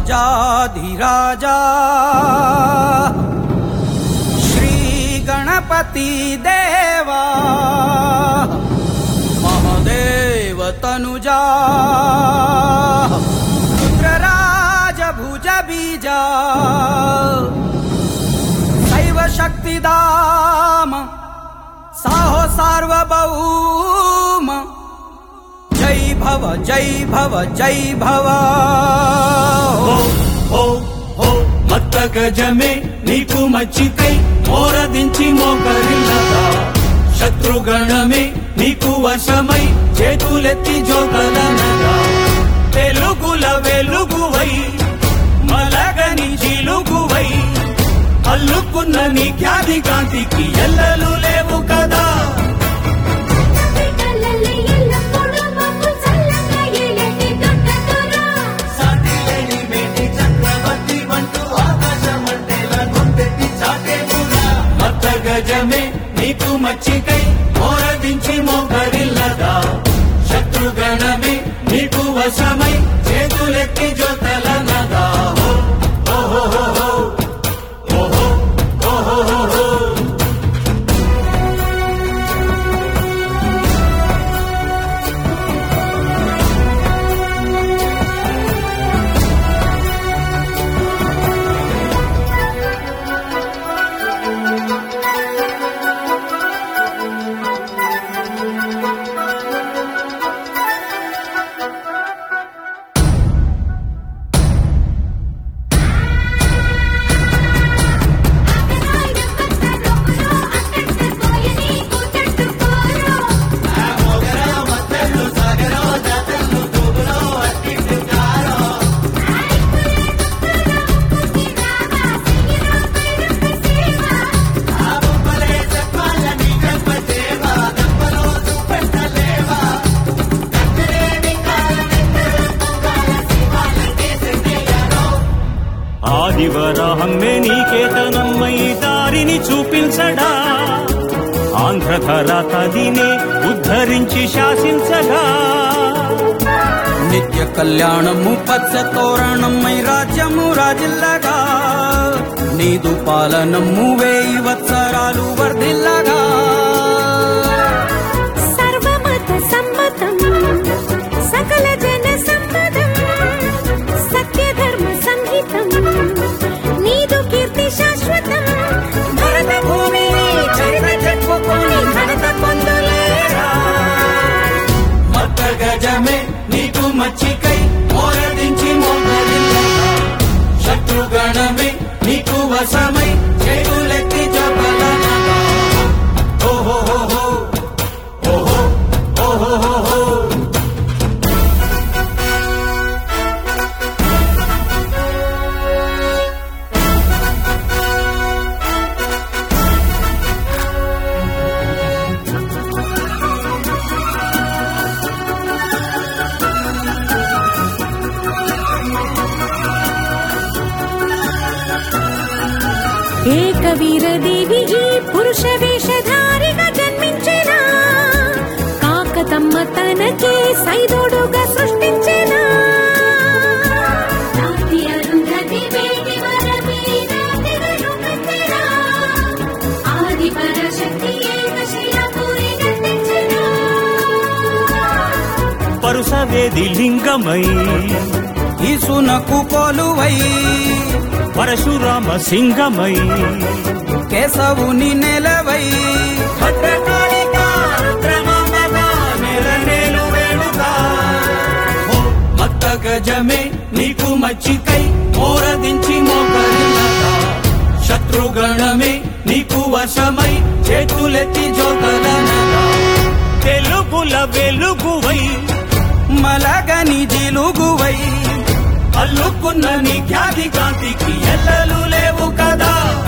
రాజాధిరాజా శ్రీ గణపతి దేవా మహదేవ తనుజా రుద్రరాజ భుజ బీజా శైవ శక్తిదామ సాహో సార్వభౌమ జై భవ జై భవ జై భవ హో హో హో మత్త గజమే నీకు మచ్చికై మోరదించి మోకరిల్లదా శత్రుగణమే నీకు వశమై చేతులెత్తి జోకలనగా తెలుగుల వెలుగువై మలగని జిలుగువై అల్లుకున్న నీ ఖ్యాతి కాంతికి ఎల్లలు లేవు కదా బిడ్డలల్లి ఎల్లప్పుడూ మమ్ము చల్లగా ఏలేటి దొడ్డదొర. సాటిలేని మేటి చక్రవర్తి వంటూ ఆకాశమంటేలా గొంతెత్తి చాటేవుగా. మత్త గజమే నీకు మచ్చికై మోరదించి మోకరిల్లదా శత్రుగణమే నీకు వశమై చేతులెత్తి జోతలనగా హో, హో, హో, హో, హో. ఓహో, ఓహో, హో, హో. ఆయన పట్టణంలో అక్కడికి పోయి నీకు తట్టుకోరు. ఆదివరాహమ్మే నీకేతనమ్మై దారిని చూపించడా ఆంధ్రధర తదినే ఉద్ధరించి శాసించగా నిత్య కళ్యాణము పచ్చ తోరణమై రాజ్యము రాజిల్లగా నీదు పాలనము వేయి వత్సరాలు వర్ధిల్లగా సర్వమత సమ్మతం సకల జన సమ్మతం సత్యధర్మ సంహితం నీదు కీర్తి శాశ్వతం భరత భూమిని చరిత చెప్పుకొని ఘనత పొందులేరా మత్త గజమే నీకు మచ్చికై మోరదించి మోకరిల్లగా శత్రుగణమే నీకు వశమై చేతులెత్తి జపలనగా ఓహో హో హో ఓహో ఓహో హో హో ఏకవీర దేవి ఈ పురుష వేషధారిగా జన్మించిన కాకతమ్మ తనకే సైదోడుగా సృష్టించిన ఆది పరశక్తి ఏకశిలాపురి కట్టించిన పరుసవేది లింగమై ఈసునకు కొలువై పరశురామ సింగమై కేశవుని నెలవై భద్రకాళికా రుద్రమాంబగా నెలనేలు వేణుగా. ఓ మత్త గజమే నీకు మచ్చికై మోరదించి మోకరిల్లగా శత్రుగణమే నీకు వశమై చేతులెత్తి జోకలనగా తెలుగుల వెలుగువై మలగని జిలుగువై అల్లుకున్న నీ ఖ్యాతి కాంతికి ఎల్లలు లేవు కదా